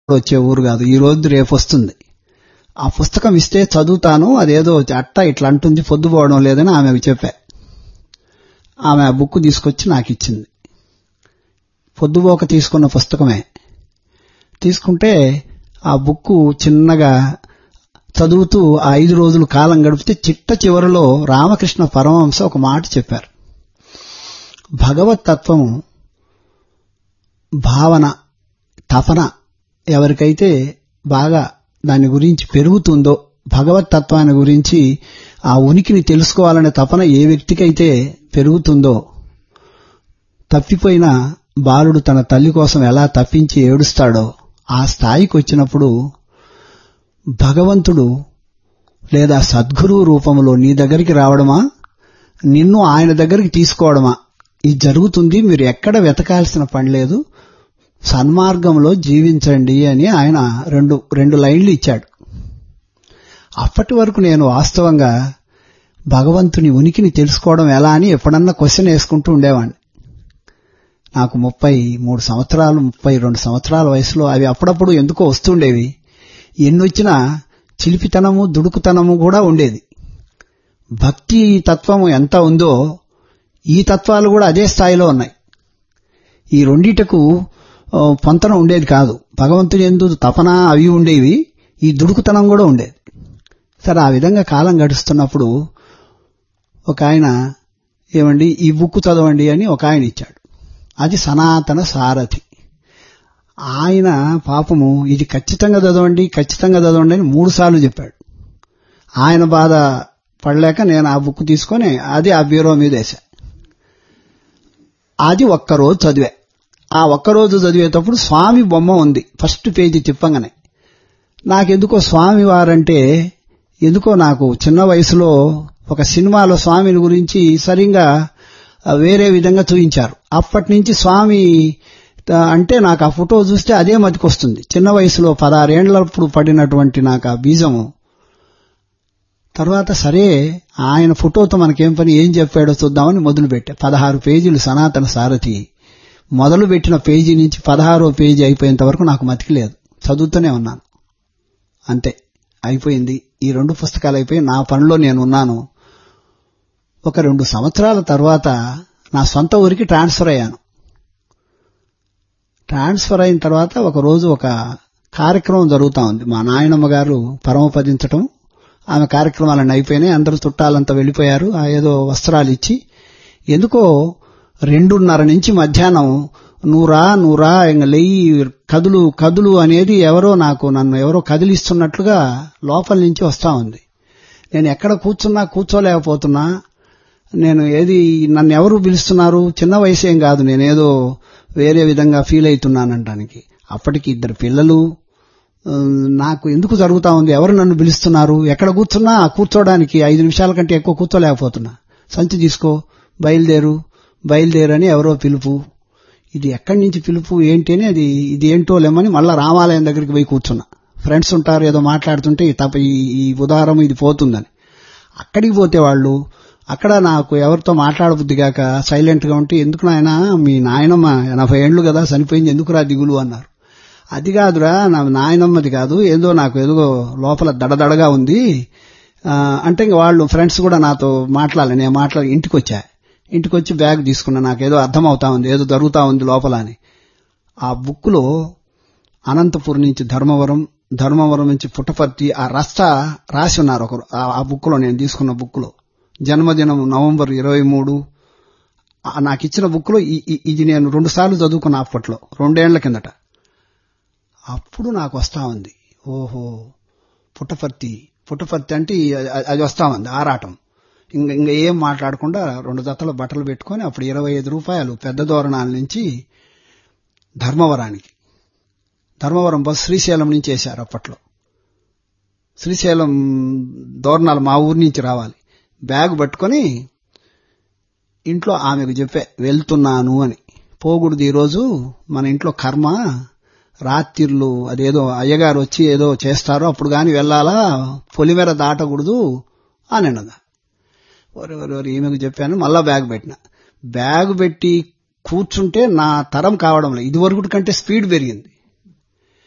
వచ్చే ఊరు కాదు ఈ రోజు రేపు వస్తుంది ఆ పుస్తకం ఇస్తే చదువుతాను అదేదో అట్ట ఇట్లా అంటుంది పొద్దుపోవడం లేదని ఆమెకు చెప్పా ఆమె ఆ బుక్ తీసుకొచ్చి నాకు ఇచ్చింది పొద్దుపోక తీసుకున్న పుస్తకమే తీసుకుంటే ఆ బుక్ చిన్నగా చదువుతూ ఆ ఐదు రోజులు కాలం గడిపితే చిట్ట చివరిలో రామకృష్ణ పరమహంస ఒక మాట చెప్పారు భగవత్ తత్వము భావన తపన ఎవరికైతే బాగా దాని గురించి పెరుగుతుందో భగవత్ తత్వాన్ని గురించి ఆ ఉనికిని తెలుసుకోవాలనే తపన ఏ వ్యక్తికైతే పెరుగుతుందో తప్పిపోయిన బాలుడు తన తల్లి కోసం ఎలా తప్పించి ఏడుస్తాడో ఆ స్థాయికి వచ్చినప్పుడు భగవంతుడు లేదా సద్గురు రూపంలో నీ దగ్గరికి రావడమా నిన్ను ఆయన దగ్గరికి తీసుకోవడమా ఇది జరుగుతుంది మీరు ఎక్కడ వెతకాల్సిన పని లేదు సన్మార్గంలో జీవించండి అని ఆయన రెండు రెండు లైన్లు ఇచ్చాడు అప్పటి వరకు నేను వాస్తవంగా భగవంతుని ఉనికిని తెలుసుకోవడం ఎలా అని ఎప్పుడన్నా క్వశ్చన్ వేసుకుంటూ ఉండేవాడిని నాకు ముప్పై మూడు సంవత్సరాలు ముప్పై రెండు సంవత్సరాల వయసులో అవి అప్పుడప్పుడు ఎందుకో వస్తుండేవి ఎన్ని వచ్చినా చిలిపితనము దుడుకుతనము కూడా ఉండేది భక్తి తత్వము ఎంత ఉందో ఈ తత్వాలు కూడా అదే స్థాయిలో ఉన్నాయి ఈ రెండిటకు పొంతన ఉండేది కాదు భగవంతుని ఎందు తపన అవి ఉండేవి ఈ దుడుకుతనం కూడా ఉండేది సరే ఆ విధంగా కాలం గడుస్తున్నప్పుడు ఒక ఆయన ఏమండి ఈ బుక్ చదవండి అని ఒక ఆయన ఇచ్చాడు అది సనాతన సారథి ఆయన పాపము ఇది ఖచ్చితంగా చదవండి ఖచ్చితంగా చదవండి అని మూడు సార్లు చెప్పాడు ఆయన బాధ పడలేక నేను ఆ బుక్ తీసుకొని అది ఆ బ్యూరో మీద వేసా అది ఒక్కరోజు చదివా ఆ ఒక్కరోజు చదివేటప్పుడు స్వామి బొమ్మ ఉంది ఫస్ట్ పేజీ తిప్పంగానే నాకెందుకో స్వామి వారంటే ఎందుకో నాకు చిన్న వయసులో ఒక సినిమాలో స్వామిని గురించి సరిగా వేరే విధంగా చూపించారు అప్పటి నుంచి స్వామి అంటే నాకు ఆ ఫోటో చూస్తే అదే మతికొస్తుంది చిన్న వయసులో పదహారేళ్లప్పుడు పడినటువంటి నాకు ఆ బీజము తర్వాత సరే ఆయన ఫోటోతో మనకేం పని ఏం చెప్పాడో చూద్దామని మొదలుపెట్టా పదహారు పేజీలు సనాతన సారథి మొదలు పెట్టిన పేజీ నుంచి పదహారో పేజీ అయిపోయేంత వరకు నాకు మతికి లేదు చదువుతూనే ఉన్నాను అంతే అయిపోయింది ఈ రెండు పుస్తకాలు అయిపోయి నా పనిలో నేను ఉన్నాను ఒక రెండు సంవత్సరాల తర్వాత నా సొంత ఊరికి ట్రాన్స్ఫర్ అయ్యాను ట్రాన్స్ఫర్ అయిన తర్వాత ఒక రోజు ఒక కార్యక్రమం జరుగుతూ ఉంది మా నాయనమ్మ గారు పరమపదించటం ఆమె కార్యక్రమాలన్నీ అయిపోయినాయి అందరూ చుట్టాలంతా వెళ్ళిపోయారు ఆ ఏదో వస్త్రాలు ఇచ్చి ఎందుకో రెండున్నర నుంచి మధ్యాహ్నం నూరా నూరా ఇంక లెయ్యి కదులు కదులు అనేది ఎవరో నాకు నన్ను ఎవరో కదిలిస్తున్నట్లుగా లోపల నుంచి వస్తా ఉంది నేను ఎక్కడ కూర్చున్నా కూర్చోలేకపోతున్నా నేను ఏది నన్ను ఎవరు పిలుస్తున్నారు చిన్న వయసు ఏం కాదు నేనేదో వేరే విధంగా ఫీల్ అవుతున్నానంటానికి అప్పటికి ఇద్దరు పిల్లలు నాకు ఎందుకు జరుగుతా ఉంది ఎవరు నన్ను పిలుస్తున్నారు ఎక్కడ కూర్చున్నా కూర్చోడానికి ఐదు నిమిషాల కంటే ఎక్కువ కూర్చోలేకపోతున్నా సంచి తీసుకో బయలుదేరు బయలుదేరని ఎవరో పిలుపు ఇది ఎక్కడి నుంచి పిలుపు ఏంటి అని అది ఇది ఏంటో లేమని మళ్ళా రామాలయం దగ్గరికి పోయి కూర్చున్నా ఫ్రెండ్స్ ఉంటారు ఏదో మాట్లాడుతుంటే తప్ప ఈ ఉదాహరణ ఇది పోతుందని అక్కడికి పోతే వాళ్ళు అక్కడ నాకు ఎవరితో మాట్లాడబుద్దిగాక సైలెంట్గా ఉంటే ఎందుకు నాయన మీ నాయనమ్మ ఎనభై ఏళ్ళు కదా చనిపోయింది ఎందుకురా దిగులు అన్నారు అది కాదురా నా నాయనమ్మది కాదు ఏదో నాకు ఏదో లోపల దడదడగా ఉంది అంటే ఇంక వాళ్ళు ఫ్రెండ్స్ కూడా నాతో మాట్లాడాలి నేను మాట్లాడి ఇంటికి వచ్చా ఇంటికి వచ్చి బ్యాగ్ తీసుకున్నా నాకేదో అర్థం అవుతా ఉంది ఏదో జరుగుతా ఉంది లోపల అని ఆ బుక్లో అనంతపురం నుంచి ధర్మవరం ధర్మవరం నుంచి పుట్టపర్తి ఆ రస్తా రాసి ఉన్నారు ఒకరు ఆ బుక్లో నేను తీసుకున్న బుక్లో జన్మదినం నవంబర్ ఇరవై మూడు నాకు ఇచ్చిన బుక్లో ఇది నేను రెండు సార్లు చదువుకున్నా అప్పట్లో రెండేళ్ల కిందట అప్పుడు నాకు వస్తా ఉంది ఓహో పుట్టపర్తి పుట్టపర్తి అంటే అది వస్తా ఉంది ఆరాటం ఇంక ఇంకా ఏం మాట్లాడకుండా రెండు జతల బట్టలు పెట్టుకొని అప్పుడు ఇరవై ఐదు రూపాయలు పెద్ద దోరణాల నుంచి ధర్మవరానికి ధర్మవరం బస్ శ్రీశైలం నుంచి వేశారు అప్పట్లో శ్రీశైలం దోరణాలు మా ఊరి నుంచి రావాలి బ్యాగ్ పట్టుకొని ఇంట్లో ఆమెకు చెప్పే వెళ్తున్నాను అని పోకూడదు ఈరోజు మన ఇంట్లో కర్మ రాత్రిళ్ళు అదేదో అయ్యగారు వచ్చి ఏదో చేస్తారో అప్పుడు కానీ వెళ్ళాలా పొలిమేర దాటకూడదు అని అన్నదా ఒరి ఒరి ఒరి ఈమెకు చెప్పాను మళ్ళా బ్యాగ్ పెట్టిన బ్యాగ్ పెట్టి కూర్చుంటే నా తరం కావడం లేదు ఇదివరకు కంటే స్పీడ్ పెరిగింది